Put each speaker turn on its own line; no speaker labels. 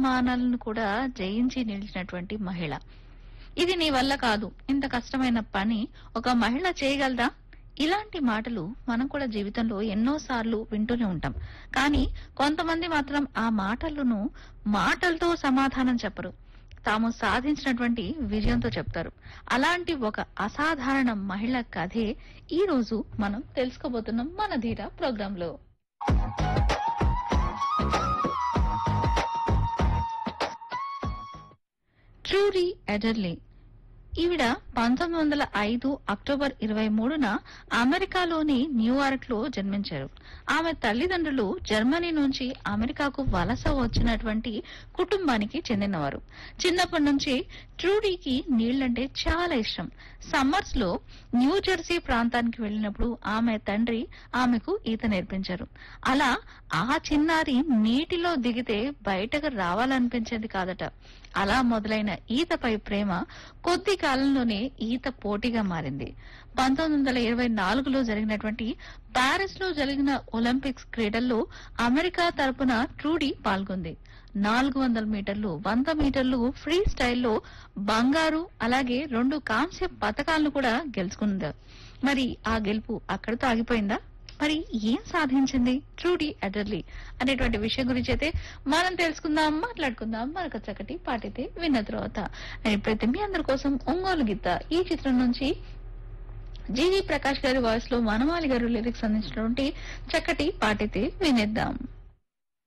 అవమానాలను కూడా జయించి నిలిచినటువంటి మహిళ ఇది నీ వల్ల కాదు ఇంత కష్టమైన పని ఒక మహిళ చేయగలదా ఇలాంటి మాటలు మనం కూడా జీవితంలో ఎన్నో సార్లు వింటూనే ఉంటాం కానీ కొంతమంది మాత్రం ఆ మాటలను మాటలతో సమాధానం చెప్పరు తాము సాధించినటువంటి విజయంతో చెప్తారు అలాంటి ఒక అసాధారణ మహిళ కథే ఈ రోజు మనం తెలుసుకోబోతున్నాం మన ధీర ప్రోగ్రామ్ లో ట్రూరీ ఎడర్లీ ఈవిడ పంతొమ్మిది వందల ఐదు అక్టోబర్ ఇరవై మూడున అమెరికాలోని న్యూయార్క్ లో జన్మించారు ఆమె తల్లిదండ్రులు జర్మనీ నుంచి అమెరికాకు వలస వచ్చినటువంటి కుటుంబానికి చెందినవారు చిన్నప్పటి నుంచి ట్రూడీకి నీళ్లంటే చాలా ఇష్టం సమ్మర్స్ లో న్యూ జెర్సీ ప్రాంతానికి వెళ్ళినప్పుడు ఆమె తండ్రి ఆమెకు ఈత నేర్పించారు అలా ఆ చిన్నారి నీటిలో దిగితే బయటకు రావాలనిపించేది కాదట అలా మొదలైన ఈతపై ప్రేమ కొద్ది కాలంలోనే ఈత పోటీగా మారింది పంతొమ్మిది వందల ఇరవై నాలుగులో జరిగినటువంటి ప్యారిస్ లో జరిగిన ఒలింపిక్స్ క్రీడల్లో అమెరికా తరపున ట్రూడీ పాల్గొంది నాలుగు వందల మీటర్లు వంద మీటర్లు ఫ్రీ స్టైల్లో బంగారు అలాగే రెండు కాంస్య పథకాలను కూడా గెలుచుకుంది మరి ఆ గెలుపు అక్కడితో ఆగిపోయిందా మరి ఏం సాధించింది ట్రూడీ అడర్లీ అనేటువంటి విషయం గురించి అయితే మనం తెలుసుకుందాం మాట్లాడుకుందాం మరొక చక్కటి పాటైతే విన్న తర్వాత నేను ఇప్పుడైతే మీ అందరి కోసం ఒంగోలు గీత ఈ చిత్రం నుంచి జీవి ప్రకాష్ గారి వాయిస్ లో వనమాలి గారు లిరిక్స్ అందించినటువంటి చక్కటి పాటైతే వినేద్దాం